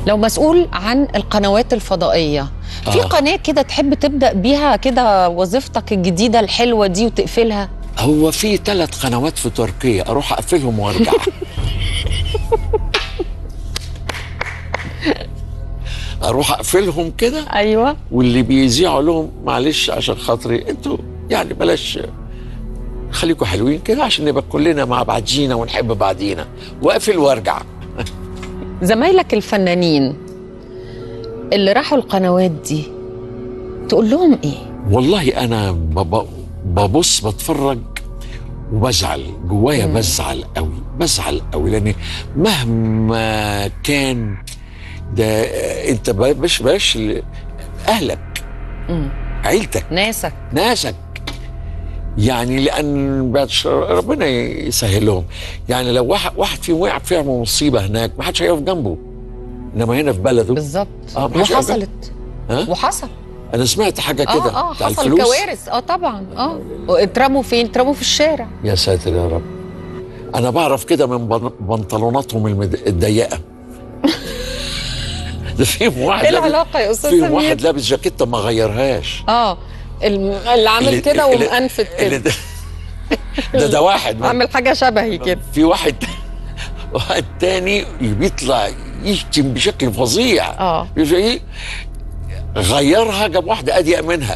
لو مسؤول عن القنوات الفضائيه في آه. قناه كده تحب تبدا بيها كده وظيفتك الجديده الحلوه دي وتقفلها هو في ثلاث قنوات في تركيا اروح اقفلهم وارجع اروح اقفلهم كده ايوه واللي بيذيعوا لهم معلش عشان خاطري انتوا يعني بلاش خليكم حلوين كده عشان نبقى كلنا مع بعضينا ونحب بعضينا واقفل وارجع زمايلك الفنانين اللي راحوا القنوات دي تقول لهم ايه والله انا بب- ببص بتفرج وبزعل جوايا بزعل قوي بزعل قوي لان مهما كان ده انت باش باش اهلك عيلتك ناسك ناسك يعني لان بعد ش- ربنا يسهلهم يعني لو واحد واحد فيهم وقع في مصيبه هناك ما حدش هيقف جنبه انما هنا في بلده بالظبط آه، ما حدش وحصلت ها؟ وحصل انا سمعت حاجه كده اه اه بتاع حصل الفلوس. كوارث اه طبعا اه اترموا فين اترموا في الشارع يا ساتر يا رب انا بعرف كده من بن- بنطلوناتهم المد- الضيقه ده فيهم واحد ايه لابس- العلاقه يا استاذ فيهم سمير واحد لابس جاكيته ما غيرها اه الم- اللي عامل اللي- كده اللي- ومقنفت اللي كده ده, ده ده واحد من- عامل حاجه شبهي كده في واحد واحد تاني اللي بيطلع يشتم بشكل فظيع اه يقول ايه غيرها جاب واحده اضيق منها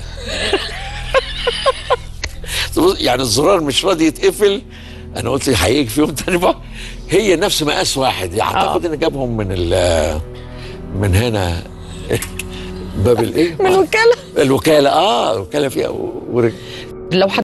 يعني الزرار مش راضي يتقفل انا قلت هيجي فيهم تاني بقى هي نفس مقاس واحد يعني اعتقد ان جابهم من ال من هنا باب الايه من وكاله الوكاله اه الوكاله فيها ورج لو